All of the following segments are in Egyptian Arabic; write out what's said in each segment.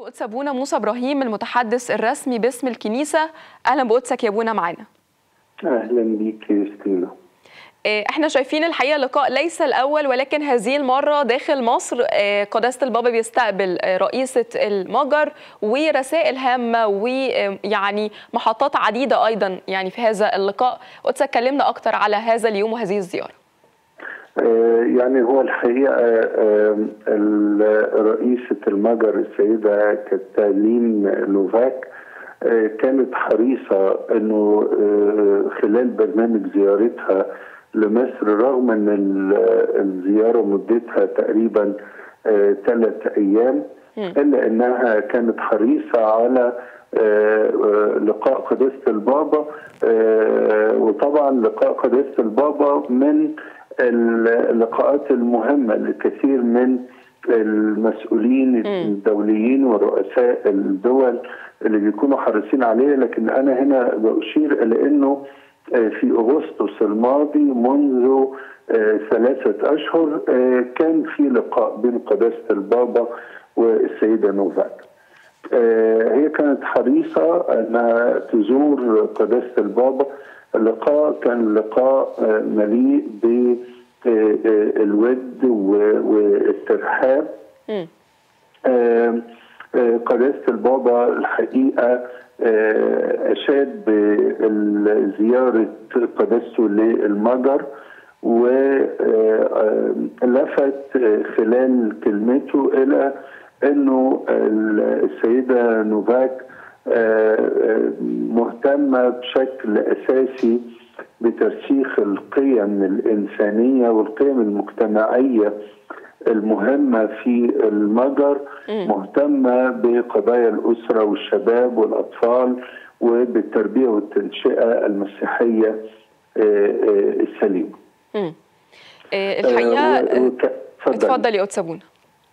قدس ابونا موسى ابراهيم المتحدث الرسمي باسم الكنيسه اهلا بقدسك يا ابونا معانا اهلا بيك يا ستينا احنا شايفين الحقيقه لقاء ليس الاول ولكن هذه المره داخل مصر قداسه البابا بيستقبل رئيسه المجر ورسائل هامه ويعني محطات عديده ايضا يعني في هذا اللقاء قدس اتكلمنا اكتر على هذا اليوم وهذه الزياره يعني هو الحقيقه رئيسه المجر السيده كاتالين نوفاك كانت حريصه انه خلال برنامج زيارتها لمصر رغم ان الزياره مدتها تقريبا ثلاث ايام الا انها كانت حريصه على لقاء قداسه البابا وطبعا لقاء قداسه البابا من اللقاءات المهمه لكثير من المسؤولين الدوليين ورؤساء الدول اللي بيكونوا حريصين عليه لكن انا هنا بشير الى انه في اغسطس الماضي منذ ثلاثه اشهر كان في لقاء بين قداسه البابا والسيده نوفاك. هي كانت حريصه انها تزور قداسه البابا اللقاء كان لقاء مليء بالود والترحاب قداسه البابا الحقيقه اشاد بزياره قداسته للمجر ولفت خلال كلمته الى انه السيده نوفاك مهتمه بشكل اساسي بترسيخ القيم الانسانيه والقيم المجتمعيه المهمه في المجر مهتمه بقضايا الاسره والشباب والاطفال وبالتربيه والتنشئه المسيحيه السليمه. الحقيقه اتفضل يا قدس ابونا.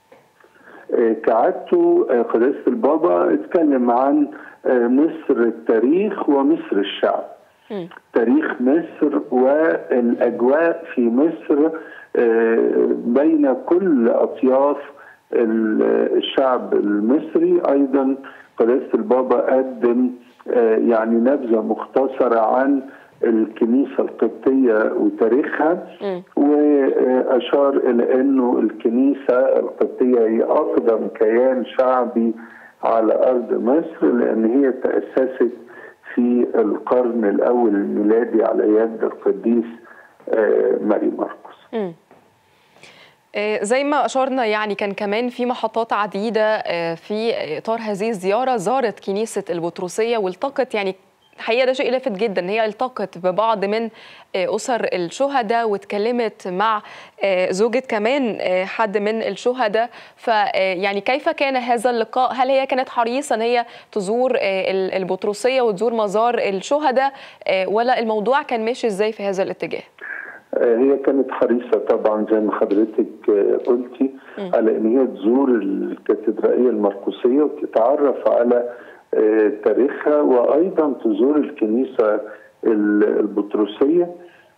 كعادته قداسه البابا اتكلم عن مصر التاريخ ومصر الشعب. م. تاريخ مصر والاجواء في مصر بين كل اطياف الشعب المصري ايضا قداسه البابا قدم يعني نبذه مختصره عن الكنيسه القبطيه وتاريخها واشار الى انه الكنيسه القبطيه هي اقدم كيان شعبي على ارض مصر لان هي تاسست في القرن الاول الميلادي على يد القديس ماري مرقس. زي ما اشرنا يعني كان كمان في محطات عديده في اطار هذه الزياره زارت كنيسه البطرسيه والتقت يعني الحقيقه ده شيء لافت جدا ان هي التقت ببعض من اسر الشهداء واتكلمت مع زوجة كمان حد من الشهداء فيعني كيف كان هذا اللقاء هل هي كانت حريصه ان هي تزور البطرسيه وتزور مزار الشهداء ولا الموضوع كان ماشي ازاي في هذا الاتجاه هي كانت حريصة طبعا زي ما حضرتك قلتي على ان هي تزور الكاتدرائية المرقسية وتتعرف على تاريخها وايضا تزور الكنيسة البطرسية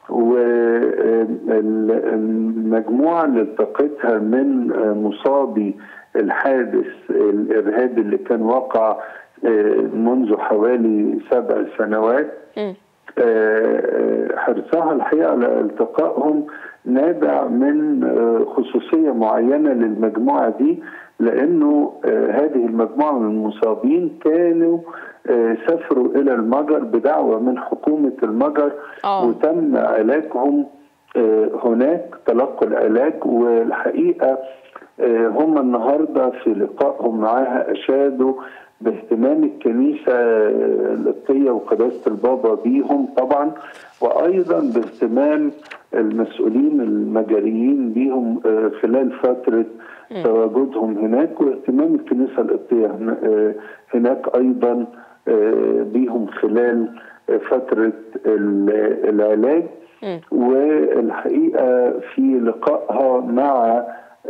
والمجموعة اللي التقتها من مصابي الحادث الارهابي اللي كان وقع منذ حوالي سبع سنوات حرصها الحقيقه على التقائهم نابع من خصوصيه معينه للمجموعه دي لانه هذه المجموعه من المصابين كانوا سافروا الى المجر بدعوه من حكومه المجر أوه. وتم علاجهم هناك تلقوا العلاج والحقيقه هم النهارده في لقائهم معاها اشادوا باهتمام الكنيسة القبطية وقداسة البابا بيهم طبعا وأيضا باهتمام المسؤولين المجريين بيهم خلال فترة تواجدهم هناك واهتمام الكنيسة القبطية هناك أيضا بيهم خلال فترة العلاج والحقيقة في لقائها مع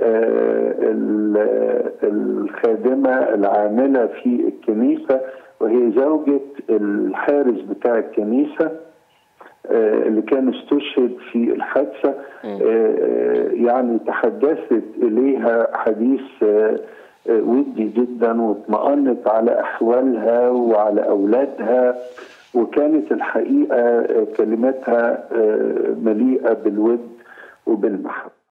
الخادمة العاملة في الكنيسة وهي زوجة الحارس بتاع الكنيسة اللي كان استشهد في الحادثة يعني تحدثت إليها حديث ودي جدا واطمأنت على أحوالها وعلى أولادها وكانت الحقيقة كلماتها مليئة بالود وبالمحبة